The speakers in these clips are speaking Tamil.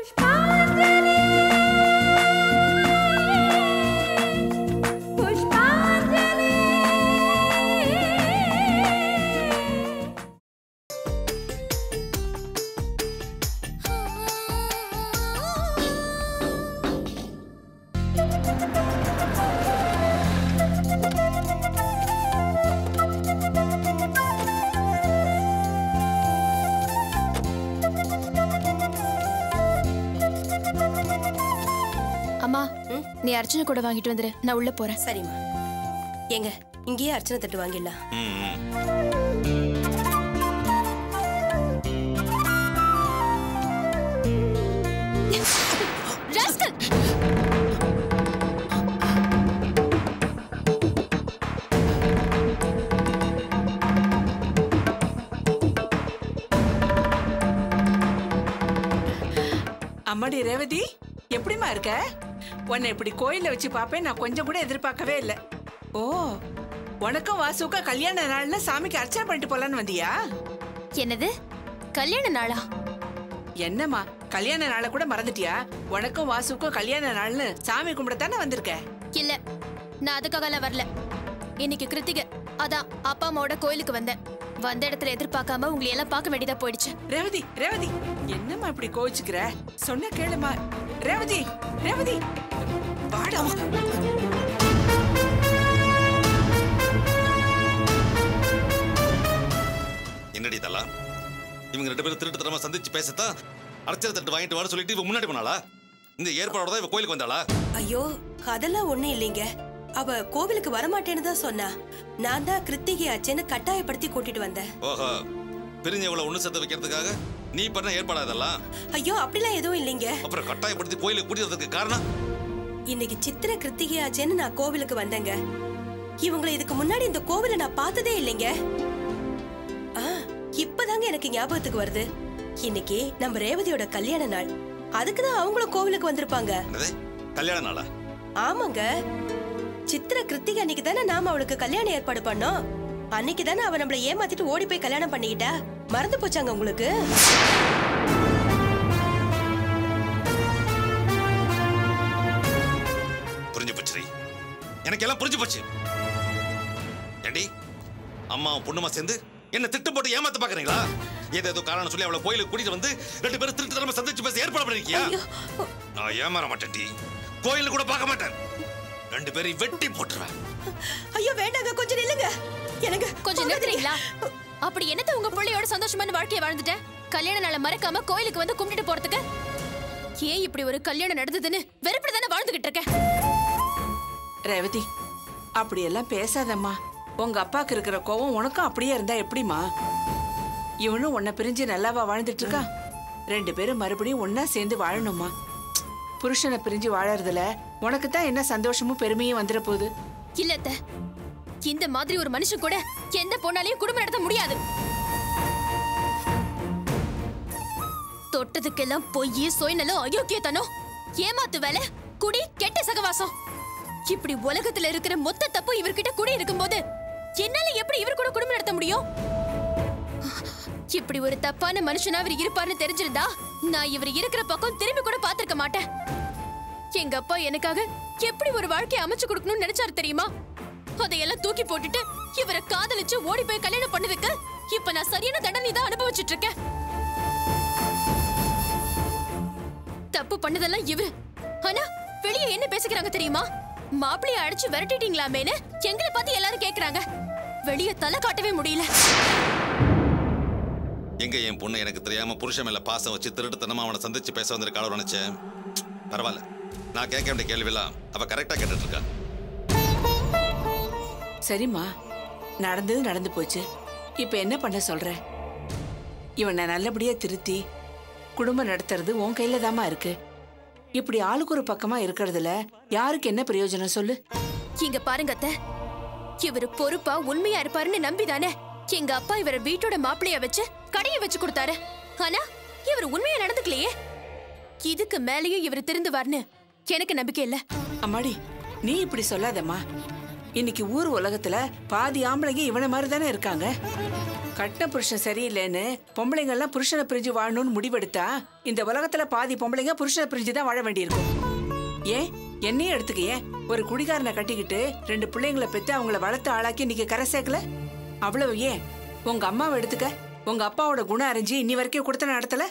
புஷ்பாஞ்சலி புஷ்பாஞ்சலி அம்மா நீ அர்ச்சனை கூட வாங்கிட்டு வந்துரு நான் உள்ள போறேன் சரிம்மா ஏங்க இங்கேயே அர்ச்சனை தட்டு வாங்கிடலாம் ம், ம். ராஸ்கல் அம்மாடி ரேவதி எப்படிம்மா இருக்க உன்னை இப்படி கோயில்ல வச்சு பாப்பேன் நான் கொஞ்சம் கூட எதிர்பார்க்கவே இல்லை ஓ உனக்கும் வாசுக்கும் கல்யாண நாள்ல சாமிக்கு அர்ச்சனை பண்ணிட்டு போலான்னு வந்தியா என்னது கல்யாண நாளா என்னம்மா கல்யாண நாளை கூட மறந்துட்டியா உனக்கும் வாசுக்கும் கல்யாண நாள்னு சாமி கும்பிடத்தானே வந்திருக்க இல்ல நான் அதுக்காகலாம் வரல இன்னைக்கு கிருத்திகை அதான் அப்பா அம்மாவோட கோயிலுக்கு வந்தேன் வந்த இடத்துல எதிர்பார்க்காம உங்களை எல்லாம் பார்க்க வேண்டியதா போயிடுச்சு ரேவதி ரேவதி என்னம்மா இப்படி கோவிச்சுக்கிற சொன்ன கேளுமா ரேவதி ரேவதி வாடா என்னடி இதெல்லாம் இவங்க ரெண்டு பேரும் திருட்டு தரமா சந்திச்சு பேசத்தான் அர்ச்சனை தட்டு வாங்கிட்டு வர சொல்லிட்டு இவ முன்னாடி போனாளா இந்த ஏற்பாடோட தான் இவ கோயிலுக்கு வந்தாளா ஐயோ அதெல்லாம் ஒண்ணும் இல்லைங்க அவ கோவிலுக்கு வரமாட்டேன்னு தான் சொன்னா நான் தான் கிருத்திகை ஆச்சேன்னு கட்டாயப்படுத்தி கூட்டிட்டு வந்தேன் ஓஹோ பிரிஞ்சவளை ஒண்ணு சேர்த்து வைக்கிறதுக்காக நீ பண்ண ஏற்பாடா இதெல்லாம் ஐயோ அப்படிலாம் எதுவும் இல்லைங்க அப்புறம் கட்டாயப்படுத்தி கோயிலுக்கு கூட்டியதுக்கு காரணம் இன்னைக்கு சித்திர கிருத்திகை ஆச்சேன்னு நான் கோவிலுக்கு வந்தேங்க இவங்களை இதுக்கு முன்னாடி இந்த கோவிலை நான் பார்த்ததே இல்லைங்க ஆ, இப்பதாங்க எனக்கு ஞாபகத்துக்கு வருது இன்னைக்கு நம்ம ரேவதியோட கல்யாண நாள் அதுக்கு தான் அவங்களும் கோவிலுக்கு வந்திருப்பாங்க என்னது கல்யாண நாளா ஆமாங்க சித்திர கிருத்திகை அன்னைக்கு தானே நாம அவளுக்கு கல்யாணம் ஏற்பாடு பண்ணோம் அன்னைக்கு தானே அவ நம்மள ஏமாத்திட்டு ஓடி போய் கல்யாணம் பண்ணிக்கிட்டா மறந்து போச்சாங்க உங்களுக்கு புரிஞ்சு போச்சு எனக்கு எல்லாம் புரிஞ்சு போச்சு ஏண்டி அம்மாவும் பொண்ணுமா சேர்ந்து என்ன திட்டம் போட்டு ஏமாத்த பாக்குறீங்களா ஏதேதோ காரணம் சொல்லி அவளை கோயிலுக்கு கூட்டிட்டு வந்து ரெண்டு பேரும் திருட்டு தரமா சந்திச்சு பேச ஏற்பாடு பண்ணிருக்கியா நான் ஏமாற மாட்டேன்டி கோயில கூட பார்க்க மாட்டேன் ரெண்டு பேரையும் வெட்டி போட்டுருவேன் ஐயோ வேண்டாங்க கொஞ்சம் நில்லுங்க எனக்கு கொஞ்சம் நிறுத்துறீங்களா அப்படி என்னத்த உங்க பிள்ளையோட சந்தோஷமான வாழ்க்கைய வாழ்ந்துட்டேன் கல்யாண நாளை மறக்காம கோயிலுக்கு வந்து கும்பிட்டுட்டு போறதுக்கு ஏன் இப்படி ஒரு கல்யாணம் நடந்ததுன்னு வெறுப்புல தானே வாழ்ந்துகிட்டு இருக்கேன் ரேவதி அப்படியெல்லாம் பேசாதம்மா உங்க அப்பாக்கு இருக்கிற கோவம் உனக்கும் அப்படியே இருந்தா எப்படிம்மா இவனும் உன்னை பிரிஞ்சு நல்லாவா வாழ்ந்துட்டு இருக்கா ரெண்டு பேரும் மறுபடியும் ஒண்ணா சேர்ந்து வாழணுமா புருஷனை பிரிஞ்சு வாழறதுல உனக்கு தான் என்ன சந்தோஷமும் பெருமையும் வந்துட போகுது இல்ல அத்தை இந்த மாதிரி ஒரு மனுஷன் கூட எந்த பொண்ணாலையும் குடும்பம் நடத்த முடியாது தொட்டதுக்கெல்லாம் பொய் சுயநலம் அயோக்கியத்தனம் ஏமாத்து வேலை குடி கெட்ட சகவாசம் இப்படி உலகத்துல இருக்கிற மொத்த தப்பு இவர்கிட்ட குடி இருக்கும்போது என்னால எப்படி இவர் கூட குடும்பம் நடத்த முடியும் இப்படி ஒரு தப்பான மனுஷனா அவர் இருப்பார்னு தெரிஞ்சிருந்தா நான் இவர் இருக்கிற பக்கம் திரும்பி கூட பார்த்திருக்க மாட்டேன் எங்க அப்பா எனக்காக எப்படி ஒரு வாழ்க்கையை அமைச்சு கொடுக்கணும்னு நினைச்சாரு தெரியுமா அதையெல்லாம் தூக்கி போட்டுட்டு இவரை காதலிச்சு ஓடி போய் கல்யாணம் பண்ணதுக்கு இப்ப நான் சரியான தண்டனை தான் அனுபவிச்சுட்டு இருக்கேன் தப்பு பண்ணதெல்லாம் இவரு ஆனா வெளியே என்ன பேசிக்கிறாங்க தெரியுமா மாப்பிளைய அடிச்சு விரட்டிட்டீங்களாமேன்னு எங்களை பார்த்து எல்லாரும் கேக்குறாங்க வெளியே தலை காட்டவே முடியல எங்க என் பொண்ணு எனக்கு தெரியாம புருஷன் மேல பாசம் வச்சு திருட்டுத்தனமா அவனை சந்திச்சு பேச வந்திருக்காளோ நினைச்சேன் பரவாயில்ல நான் கேட்க வேண்டிய கேள்வியெல்லாம் அவ கரெக்டா கேட்டுட்டு இருக்கா சரிம்மா நடந்தது நடந்து போச்சு இப்ப என்ன பண்ண சொல்ற இவனை நல்லபடியா திருத்தி குடும்பம் நடத்துறது உன் கையில தாமா இருக்கு இப்படி ஆளுக்கு ஒரு பக்கமா இருக்கிறதுல யாருக்கு என்ன பிரயோஜனம் சொல்லு இங்க பாருங்க அத்தை இவரு பொறுப்பா உண்மையா இருப்பாருன்னு நம்பிதானே எங்க அப்பா இவரை வீட்டோட மாப்பிளைய வச்சு கடையை வச்சு கொடுத்தாரு ஆனா இவர் உண்மையா நடந்துக்கலையே இதுக்கு மேலேயும் இவர் திருந்துவார்னு எனக்கு நம்பிக்கை இல்ல அம்மாடி நீ இப்படி சொல்லாதம்மா இன்னைக்கு ஊர் உலகத்துல பாதி ஆம்பளைங்க இவனை மாதிரி தானே இருக்காங்க கட்டின புருஷன் சரியில்லைன்னு பொம்பளைங்க எல்லாம் புருஷனை பிரிஞ்சு வாழணும்னு முடிவெடுத்தா இந்த உலகத்துல பாதி பொம்பளைங்க புருஷனை பிரிஞ்சு தான் வாழ வேண்டியிருக்கும் ஏன் என்னையும் எடுத்துக்க ஏன் ஒரு குடிகாரனை கட்டிக்கிட்டு ரெண்டு பிள்ளைங்களை பெத்து அவங்கள வளர்த்து ஆளாக்கி நீங்க கரை சேர்க்கல அவ்வளவு ஏன் உங்க அம்மாவை எடுத்துக்க உங்க அப்பாவோட குணம் அறிஞ்சு இன்னி வரைக்கும் கொடுத்த நடத்தல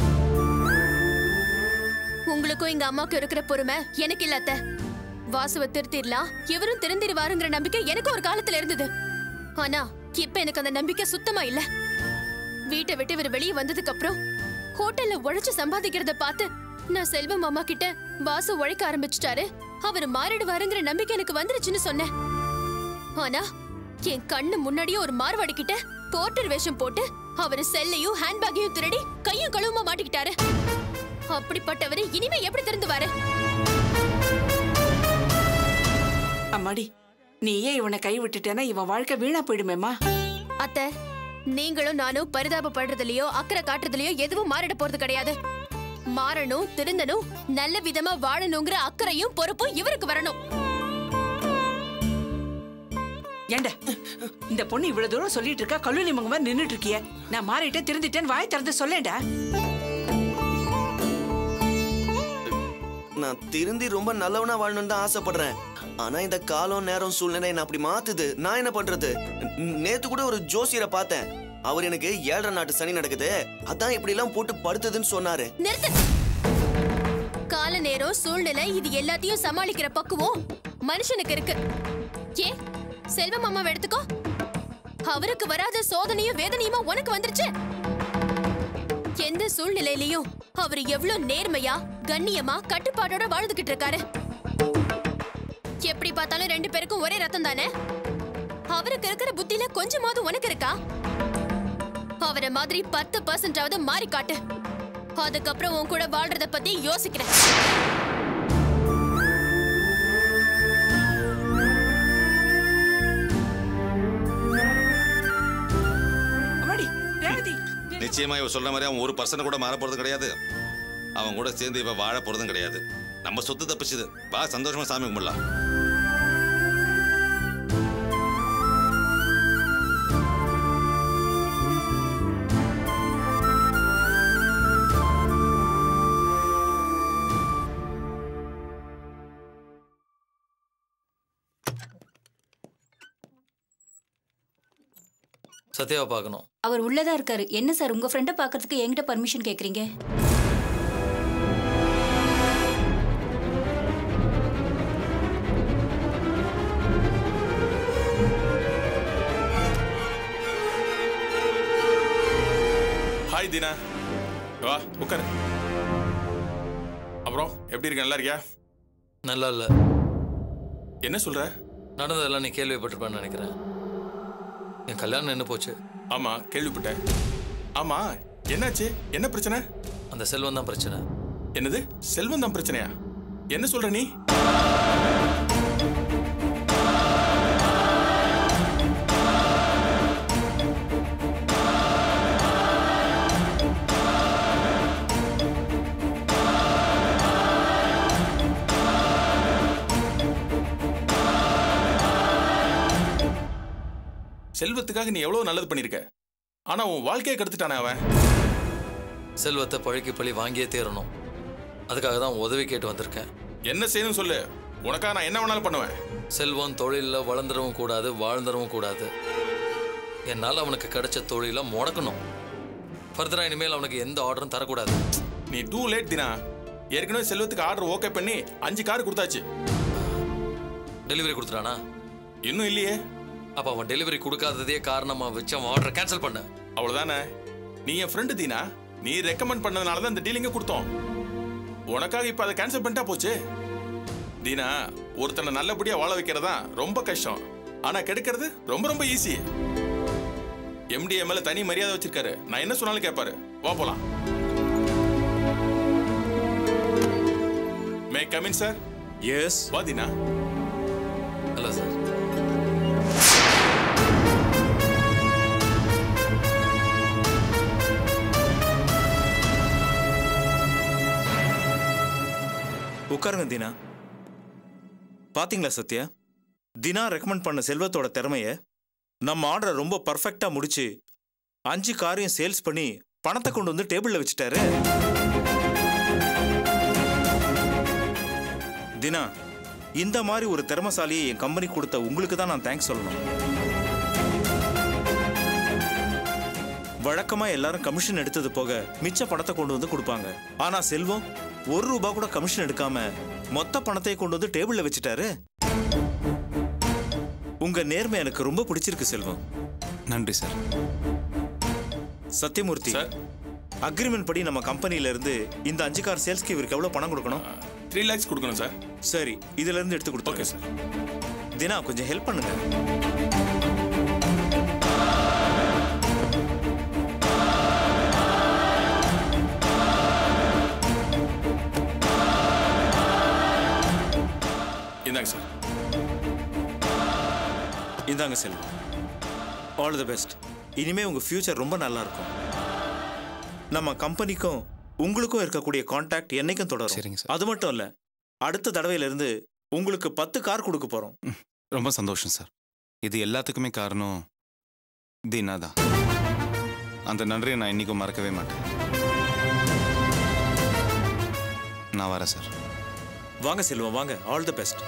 உங்களுக்கும் எங்க அம்மாவுக்கும் இருக்கிற பொறுமை எனக்கு இல்ல அத்தை வாசுவ திருத்திடலாம் இவரும் திருந்திருவாருங்கிற நம்பிக்கை எனக்கு ஒரு காலத்துல இருந்தது ஆனா இப்ப எனக்கு அந்த நம்பிக்கை சுத்தமா இல்ல வீட்டை விட்டு இவர் வெளியே வந்ததுக்கு அப்புறம் ஹோட்டல்ல உழைச்சு சம்பாதிக்கிறத பார்த்து நான் செல்வம் அம்மா கிட்ட வாசு உழைக்க ஆரம்பிச்சிட்டாரு அவர் மாறிடுவாருங்கிற நம்பிக்கை எனக்கு வந்துருச்சுன்னு சொன்னேன் ஆனா என் கண்ணு முன்னாடியே ஒரு மார்வாடி கிட்ட போர்ட்டர் வேஷம் போட்டு அவரு செல்லையும் ஹேண்ட்பேக்கையும் திருடி கையும் கழுவுமா மாட்டிக்கிட்டாரு அப்படிப்பட்டவரு இனிமே எப்படி திருந்துவாரு அம்மாடி நீயே இவனை கை விட்டுட்டேன்னா இவன் வாழ்க்கை வீணா போயிடுமேம்மா அத்தை நீங்களும் நானும் பரிதாபப்படுறதுலயோ அக்கறை காட்டுறதுலயோ எதுவும் மாறிட போறது கிடையாது மாறணும் திருந்தணும் நல்ல விதமா வாழணுங்கிற அக்கறையும் பொறுப்பும் இவருக்கு வரணும் ஏண்டா இந்த பொண்ணு இவ்வளவு தூரம் சொல்லிட்டு இருக்கா கல்லூரி மங்கமா நின்னுட்டு இருக்கிய நான் மாறிட்டேன் திருந்திட்டேன் வாய் திறந்து சொல்லேன்டா நான் திருந்தி ரொம்ப நல்லவனா வாழணும்னு தான் ஆசைப்படுறேன் ஆனா இந்த காலம் நேரம் சூழ்நிலை என்ன அப்படி மாத்துது நான் என்ன பண்றது ந- நேத்து கூட ஒரு ஜோசியரை பார்த்தேன் அவர் எனக்கு ஏழரை நாட்டு சனி நடக்குது அதான் இப்படி எல்லாம் போட்டு படுத்துதுன்னு சொன்னாரு நிறுத்து கால நேரம் சூழ்நிலை இது எல்லாத்தையும் சமாளிக்கிற பக்குவம் மனுஷனுக்கு இருக்கு ஏன் செல்வம் அம்மாவை எடுத்துக்கோ அவருக்கு வராத சோதனையும் வேதனையுமா உனக்கு வந்துருச்சு எந்த சூழ்நிலையிலயும் அவர் எவ்வளவு நேர்மையா கண்ணியமா கட்டுப்பாடோட வாழ்ந்துகிட்டு இருக்காரு எப்படி பார்த்தாலும் ரெண்டு பேருக்கும் ஒரே ரத்தம் தானே அவருக்கு இருக்கிற புத்தியில கொஞ்சமாவது உனக்கு இருக்கா அவரை மாதிரி பத்து பர்சன்டாவது மாறி காட்டு அதுக்கப்புறம் உன் கூட வாழ்றத பத்தி யோசிக்கிறேன் அம்மாடி ரேவதி நிச்சயமா இவ சொல்ற மாதிரி அவன் ஒரு பர்சன் கூட மாற போறது கிடையாது அவன் கூட சேர்ந்து இவ வாழ போறதும் கிடையாது நம்ம சொத்து தப்பிச்சுது வா சந்தோஷமா சாமி கும்பிடலாம் சத்யாவை பார்க்கணும் அவர் உள்ளதா இருக்காரு என்ன சார் உங்க ஃப்ரெண்டை பார்க்கறதுக்கு என்கிட்ட பர்மிஷன் கேக்குறீங்க ஹாய் தீனா வா உட்காரு அப்புறம் எப்படி இருக்க நல்லா இருக்கியா நல்லா இல்லை என்ன சொல்ற நடந்ததெல்லாம் நீ கேள்விப்பட்டிருப்பேன்னு நினைக்கிறேன் என் கல்யாணம் நின்று போச்சு ஆமா கேள்விப்பட்டேன் ஆமா என்னாச்சு என்ன பிரச்சனை அந்த செல்வம் தான் பிரச்சனை என்னது செல்வம் தான் பிரச்சனையா என்ன சொல்ற நீ செல்வத்துக்காக நீ எவ்வளவு நல்லது பண்ணிருக்க ஆனா உன் வாழ்க்கையை கெடுத்துட்டானே அவன் செல்வத்தை பழுக்கி பழி வாங்கியே தீரணும் அதுக்காக தான் உதவி கேட்டு வந்திருக்கேன் என்ன செய்யணும் சொல்லு உனக்காக நான் என்ன வேணாலும் பண்ணுவேன் செல்வம் தொழிலில் வளர்ந்துடவும் கூடாது வாழ்ந்துடவும் கூடாது என்னால் அவனுக்கு கிடைச்ச தொழிலை முடக்கணும் ஃபர்தராக இனிமேல் அவனுக்கு எந்த ஆர்டரும் தரக்கூடாது நீ டூ லேட் தினா ஏற்கனவே செல்வத்துக்கு ஆர்டர் ஓகே பண்ணி அஞ்சு கார் கொடுத்தாச்சு டெலிவரி கொடுத்துட்டானா இன்னும் இல்லையே அப்போ அவன் டெலிவரி கொடுக்காததே காரணமாக வச்சு அவன் ஆர்டரை கேன்சல் பண்ண அவ்வளவுதானே நீ என் ஃப்ரெண்டு தீனா நீ ரெக்கமெண்ட் பண்ணதுனால தான் இந்த டீலிங்க கொடுத்தோம் உனக்காக இப்ப அதை கேன்சல் பண்ணிட்டா போச்சு தீனா ஒருத்தனை நல்லபடியா வாழ வைக்கிறதா ரொம்ப கஷ்டம் ஆனா கெடுக்கிறது ரொம்ப ரொம்ப ஈஸி எம்டி மேல தனி மரியாதை வச்சிருக்காரு நான் என்ன சொன்னாலும் கேட்பாரு வா போலாம் மே கமின் சார் எஸ் வா தீனா ஹலோ சார் உட்காருங்க தினா பாத்தீங்களா சத்யா தினா ரெக்கமெண்ட் பண்ண செல்வத்தோட திறமைய நம்ம ஆர்டரை ரொம்ப பர்ஃபெக்டா முடிச்சு அஞ்சு காரையும் சேல்ஸ் பண்ணி பணத்தை கொண்டு வந்து டேபிள்ல வச்சுட்டாரு தினா இந்த மாதிரி ஒரு திறமசாலியை என் கம்பெனி கொடுத்த உங்களுக்கு தான் நான் தேங்க்ஸ் சொல்லணும் வழக்கமா எல்லாரும் கமிஷன் எடுத்தது போக மிச்ச பணத்தை கொண்டு வந்து கொடுப்பாங்க ஆனா செல்வம் ஒரு ரூபா கூட கமிஷன் எடுக்காம மொத்த பணத்தை கொண்டு வந்து டேபிள்ல வச்சுட்டாரு உங்க நேர்மை எனக்கு ரொம்ப பிடிச்சிருக்கு செல்வம் நன்றி சார் சத்யமூர்த்தி சார் அக்ரிமெண்ட் படி நம்ம கம்பெனில இருந்து இந்த அஞ்சு கார் சேல்ஸ்க்கு இவருக்கு எவ்வளவு பணம் கொடுக்கணும் த்ரீ லேக்ஸ் கொடுக்கணும் சார் சரி இதுல இருந்து எடுத்து ஓகே கொடுத்துருங்க சார் தினா கொஞ்சம் ஹெல்ப் பண்ணுங்க இந்தாங்க சார் இந்தாங்க செல்வம் ஆல் தி பெஸ்ட் இனிமே உங்க ஃபியூச்சர் ரொம்ப நல்லா இருக்கும் நம்ம கம்பெனிக்கும் உங்களுக்கும் இருக்கக்கூடிய கான்டாக்ட் என்னைக்கும் தொடரும் சரிங்க சார். அது மட்டும் இல்ல அடுத்த தடவையில இருந்து உங்களுக்கு பத்து கார் கொடுக்க போறோம் ரொம்ப சந்தோஷம் சார் இது எல்லாத்துக்குமே காரணம் தீனா தான் அந்த நன்றியை நான் இன்னைக்கும் மறக்கவே மாட்டேன் நான் வரேன் சார் வாங்க செல்வம் வாங்க ஆல் தி பெஸ்ட்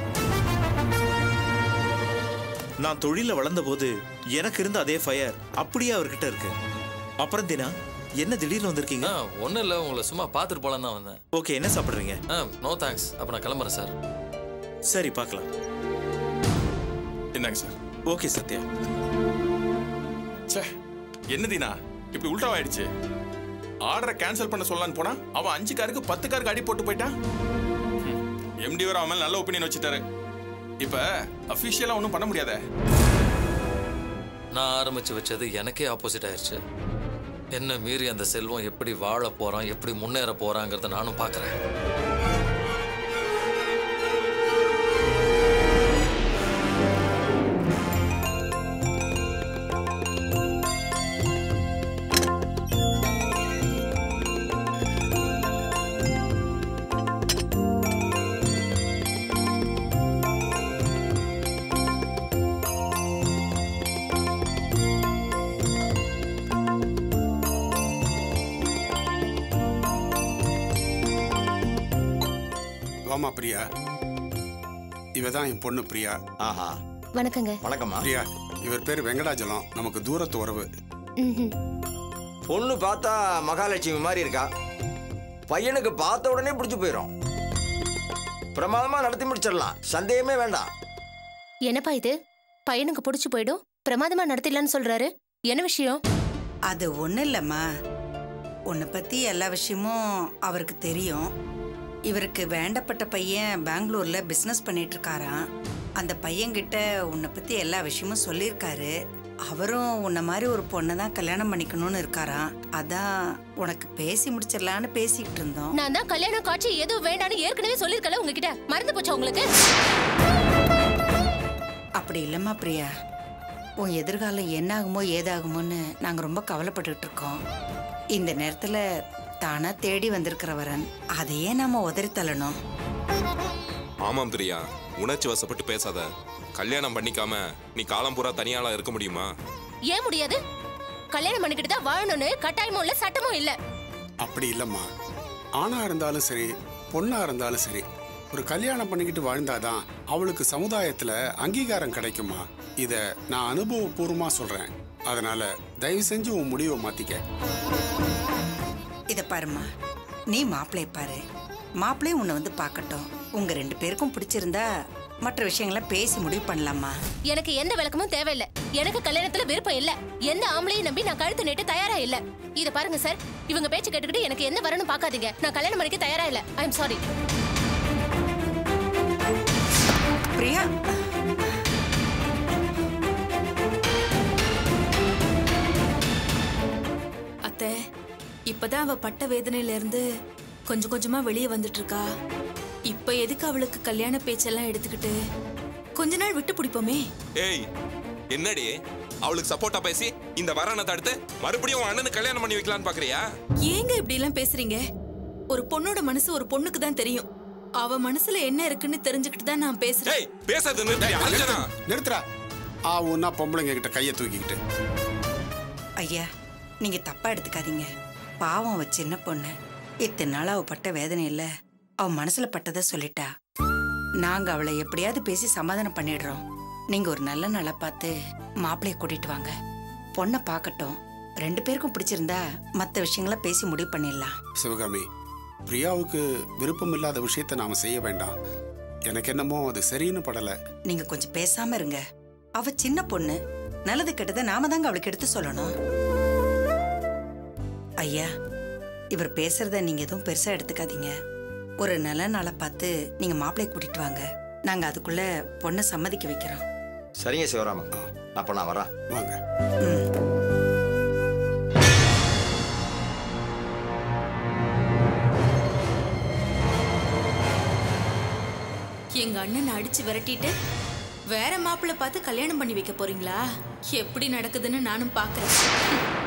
நான் தொழில வளர்ந்தபோது எனக்கு இருந்த அதே ஃபயர் அப்படியே அவர்கிட்ட இருக்கு அப்புறம் தினா என்ன திடீர்னு வந்திருக்கீங்க ஆ ஒன்றும் இல்லை உங்களை சும்மா பார்த்துட்டு போலாம் தான் வந்தேன் ஓகே என்ன சாப்பிடுறீங்க ஆ நோ தேங்க்ஸ் அப்போ நான் கிளம்புறேன் சார் சரி பார்க்கலாம் இந்தாங்க சார் ஓகே சத்யா ச்சே என்ன தீனா இப்படி உல்டாவாயிடுச்சு ஆர்டரை கேன்சல் பண்ண சொல்லலான்னு போனா அவன் அஞ்சு காருக்கு பத்து காருக்கு அடி போட்டு போயிட்டான் எம்டி வர அவன் மேல நல்ல ஒப்பீனியன் வச்சுட்டாரு இப்ப அபிஷியலா ஒன்றும் பண்ண முடியாதே நான் ஆரம்பிச்சு வச்சது எனக்கே ஆப்போசிட் ஆயிருச்சு என்ன மீறி அந்த செல்வம் எப்படி வாழ போறான் எப்படி முன்னேற போறாங்கிறத நானும் பார்க்கறேன் வாமா பிரியா இவ தான் என் பொண்ணு பிரியா ஆஹா வணக்கங்க வணக்கம்மா பிரியா இவர் பேர் வெங்கடாஜலம் நமக்கு தூரத்து உறவு பொண்ணு பார்த்தா மகாலட்சுமி மாதிரி இருக்கா பையனுக்கு பார்த்த உடனே பிடிச்சு போயிடும் பிரமாதமா நடத்தி முடிச்சிடலாம் சந்தேகமே வேண்டாம் என்னப்பா இது பையனுக்கு பிடிச்சு போயிடும் பிரமாதமா நடத்திடலான்னு சொல்றாரு என்ன விஷயம் அது ஒன்றும் இல்லைம்மா உன்னை பற்றி எல்லா விஷயமும் அவருக்கு தெரியும் இவருக்கு வேண்டப்பட்ட பையன் பெங்களூர்ல பிஸ்னஸ் பண்ணிட்டு இருக்காராம் அந்த பையன்கிட்ட உன்னை பற்றி எல்லா விஷயமும் சொல்லியிருக்காரு அவரும் உன்னை மாதிரி ஒரு பொண்ணை தான் கல்யாணம் பண்ணிக்கணும்னு இருக்காராம் அதான் உனக்கு பேசி முடிச்சிடலான்னு பேசிக்கிட்டு இருந்தோம் நான் தான் கல்யாணம் காட்சி எதுவும் வேண்டாம்னு ஏற்கனவே சொல்லிருக்கல உங்ககிட்ட மறந்து போச்சா உங்களுக்கு அப்படி இல்லைம்மா பிரியா உன் எதிர்காலம் என்ன ஆகுமோ ஏதாகுமோன்னு நாங்கள் ரொம்ப கவலைப்பட்டுக்கிட்டு இருக்கோம் இந்த நேரத்தில் தானா தேடி வந்திருக்கிற வரன் அதையே நாம உதறி தள்ளணும் ஆமாம் பிரியா உணர்ச்சி வசப்பட்டு பேசாத கல்யாணம் பண்ணிக்காம நீ காலம் பூரா தனியாளா இருக்க முடியுமா ஏன் முடியாது கல்யாணம் பண்ணிக்கிட்டு தான் வாழணும்னு கட்டாயமும் இல்ல சட்டமும் இல்ல அப்படி இல்லம்மா ஆணா இருந்தாலும் சரி பொண்ணா இருந்தாலும் சரி ஒரு கல்யாணம் பண்ணிக்கிட்டு வாழ்ந்தாதான் அவளுக்கு சமுதாயத்துல அங்கீகாரம் கிடைக்குமா இத நான் அனுபவபூர்வமா சொல்றேன் அதனால தயவு செஞ்சு உன் முடிவை மாத்திக்க இதை பாரும்மா நீ மாப்பிள்ளைய பாரு மாப்பிள்ளையும் உன்னை வந்து பார்க்கட்டும் உங்க ரெண்டு பேருக்கும் பிடிச்சிருந்தா மற்ற விஷயங்களை பேசி முடிவு பண்ணலாமா எனக்கு எந்த விளக்கமும் தேவையில்ல எனக்கு கல்யாணத்துல விருப்பம் இல்ல எந்த ஆம்பளையும் நம்பி நான் கழுத்து நீட்ட தயாரா இல்ல இத பாருங்க சார் இவங்க பேச்சு கேட்டுக்கிட்டு எனக்கு என்ன வரணும் பார்க்காதீங்க நான் கல்யாணம் பண்ணிக்க தயாரா இல்ல ஐ எம் சாரி பிரியா அத்தை இப்பதான் அவ பட்ட வேதனையில இருந்து கொஞ்சம் கொஞ்சமா வெளியே வந்துட்டு இருக்கா இப்ப எதுக்கு அவளுக்கு கல்யாண பேச்செல்லாம் எடுத்துக்கிட்டு கொஞ்ச நாள் விட்டு பிடிப்போமே ஏய் என்னடி அவளுக்கு சப்போர்ட்டா பேசி இந்த வரனை தடுத்து மறுபடியும் உன் அண்ணனுக்கு கல்யாணம் பண்ணி வைக்கலான்னு பாக்குறியா ஏங்க இப்படி எல்லாம் பேசுறீங்க ஒரு பொண்ணோட மனசு ஒரு பொண்ணுக்கு தான் தெரியும் அவ மனசுல என்ன இருக்குன்னு தெரிஞ்சுக்கிட்டு தான் நான் பேசுறேன் ஏய் பேசாத நிறுத்தி அர்ச்சனா நிறுத்துறா ஆ ஒன்னா பொம்பளைங்க கிட்ட கையை தூக்கிக்கிட்டு ஐயா நீங்க தப்பா எடுத்துக்காதீங்க பாவம் அவ சின்ன பொண்ணு இத்தனை நாள் அவ பட்ட வேதனை இல்ல அவ மனசுல பட்டதை சொல்லிட்டா நாங்க அவளை எப்படியாவது பேசி சமாதானம் பண்ணிடுறோம் நீங்க ஒரு நல்ல நாளா பார்த்து மாப்பிள்ளைய கூட்டிட்டு வாங்க பொண்ணை பார்க்கட்டும் ரெண்டு பேருக்கும் பிடிச்சிருந்தா மற்ற விஷயங்களை பேசி முடிவு பண்ணிடலாம் சிவகாமி பிரியாவுக்கு விருப்பம் இல்லாத விஷயத்தை நாம செய்ய வேண்டாம் எனக்கு என்னமோ அது சரின்னு படல நீங்க கொஞ்சம் பேசாம இருங்க அவ சின்ன பொண்ணு நல்லது கெட்டதை நாம தாங்க அவளுக்கு எடுத்து சொல்லணும் ஐயா இவர் பேசுறத நீங்க எதுவும் பெருசா எடுத்துக்காதீங்க ஒரு நல்ல நாளை பார்த்து நீங்க மாப்பிள்ளைய கூட்டிட்டு வாங்க நாங்க அதுக்குள்ள பொண்ணை சம்மதிக்க வைக்கிறோம் சரிங்க சிவராமன் அப்ப நான் வரேன் வாங்க எங்க அண்ணனை அடிச்சு விரட்டிட்டு வேற மாப்பிள்ளை பார்த்து கல்யாணம் பண்ணி வைக்க போறீங்களா எப்படி நடக்குதுன்னு நானும் பாக்குறேன்